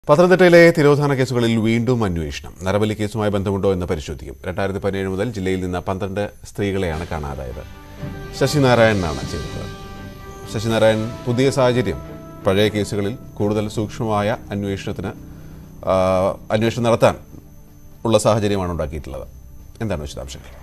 പത്തനംതിട്ടയിലെ തിരോധാന കേസുകളിൽ വീണ്ടും അന്വേഷണം നരബലി കേസുമായി ബന്ധമുണ്ടോ എന്ന് പരിശോധിക്കും രണ്ടായിരത്തി പതിനേഴ് മുതൽ ജില്ലയിൽ നിന്ന് പന്ത്രണ്ട് സ്ത്രീകളെയാണ് കാണാതായത് ശശിനാരായണനാണ് ചെയ്തത് ശശിനാരായൺ പുതിയ സാഹചര്യം പഴയ കേസുകളിൽ കൂടുതൽ സൂക്ഷ്മമായ അന്വേഷണത്തിന് ആ, അന്വേഷണം നടത്താൻ ഉള്ള സാഹചര്യമാണ് ഉണ്ടാക്കിയിട്ടുള്ളത് എന്താണ് വിശദാംശങ്ങൾ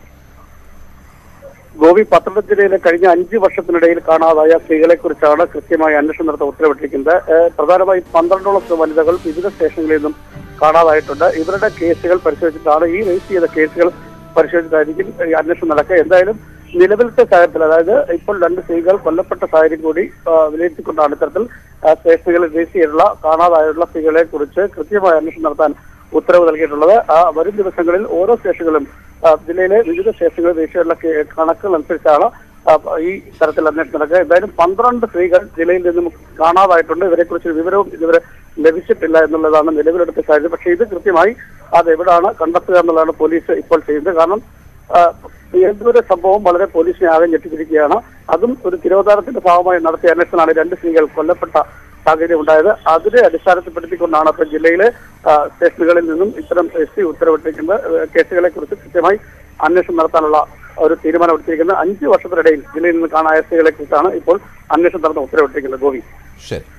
ഗോപി പത്തനംതിട്ട ജില്ലയിലെ കഴിഞ്ഞ അഞ്ച് വർഷത്തിനിടയിൽ കാണാതായ സ്ത്രീകളെ കുറിച്ചാണ് കൃത്യമായി അന്വേഷണം നടത്താൻ ഉത്തരവിട്ടിരിക്കുന്നത് ഏഹ് പ്രധാനമായും പന്ത്രണ്ടോളം വനിതകൾ വിവിധ സ്റ്റേഷനുകളിൽ നിന്നും കാണാതായിട്ടുണ്ട് ഇവരുടെ കേസുകൾ പരിശോധിച്ചിട്ടാണ് ഈ രജിസ്റ്റർ ചെയ്ത കേസുകൾ പരിശോധിച്ചിട്ടായിരിക്കും ഈ അന്വേഷണം നടക്കുക എന്തായാലും നിലവിലത്തെ സാഹചര്യത്തിൽ അതായത് ഇപ്പോൾ രണ്ട് സ്ത്രീകൾ കൊല്ലപ്പെട്ട സാഹചര്യം കൂടി ആ, വിലയിരുത്തിക്കൊണ്ടാണ് ഇത്തരത്തിൽ ആ, സ്റ്റേഷനുകളിൽ രജിസ്റ്റർ ചെയ്തിട്ടുള്ള കാണാതായുള്ള സ്ത്രീകളെ കുറിച്ച് കൃത്യമായ അന്വേഷണം നടത്താൻ ഉത്തരവ് നൽകിയിട്ടുള്ളത് ആ വരും ദിവസങ്ങളിൽ ഓരോ സ്റ്റേഷനുകളും ആ, ജില്ലയിലെ വിവിധ സ്റ്റേഷനുകളിൽ രജിസ്റ്റർ ചെയ്തിട്ടുള്ള കേ- കണക്കുകൾ അനുസരിച്ചാണ് ആ, ഈ തരത്തിൽ അന്വേഷണം നടക്കുക എന്തായാലും പന്ത്രണ്ട് സ്ത്രീകൾ ജില്ലയിൽ നിന്നും കാണാതായിട്ടുണ്ട് ഇവരെക്കുറിച്ച് വിവരവും ഇതുവരെ ലഭിച്ചിട്ടില്ല എന്നുള്ളതാണ് നിലവിലെടുത്ത സാഹചര്യം പക്ഷേ ഇത് കൃത്യമായി അത് എവിടാണ് കണ്ടെത്തുക എന്നുള്ളതാണ് പോലീസ് ഇപ്പോൾ ചെയ്യുന്നത് കാരണം ആ, ഏതൊരു സംഭവം വളരെ പോലീസിനെ ആകെ ഞെട്ടിച്ചിരിക്കുകയാണ് അതും ഒരു തിരോധാനത്തിന്റെ ഭാഗമായി നടത്തിയ അന്വേഷണമാണ് രണ്ട് സ്ത്രീകൾ കൊല്ലപ്പെട്ട സാഹചര്യം ഉണ്ടായത് അതിനെ അടിസ്ഥാനത്തിൽപ്പെടുത്തിക്കൊണ്ടാണ് ഇപ്പോൾ ജില്ലയിലെ ആ, സ്റ്റേഷനുകളിൽ നിന്നും ഇത്തരം എസ് പി ഉത്തരവിട്ടിരിക്കുന്ന ഏഹ്, കേസുകളെ കുറിച്ച് കൃത്യമായി അന്വേഷണം നടത്താനുള്ള ഒരു തീരുമാനം എടുത്തിരിക്കുന്നത് അഞ്ച് വർഷത്തിനിടയിൽ ജില്ലയിൽ നിന്ന് കാണായ സ്ത്രീകളെ കുറിച്ചാണ് ഇപ്പോൾ അന്വേഷണം നടത്താൻ ഉത്തരവിട്ടിരിക്കുന്നത് ഗോവി ശരി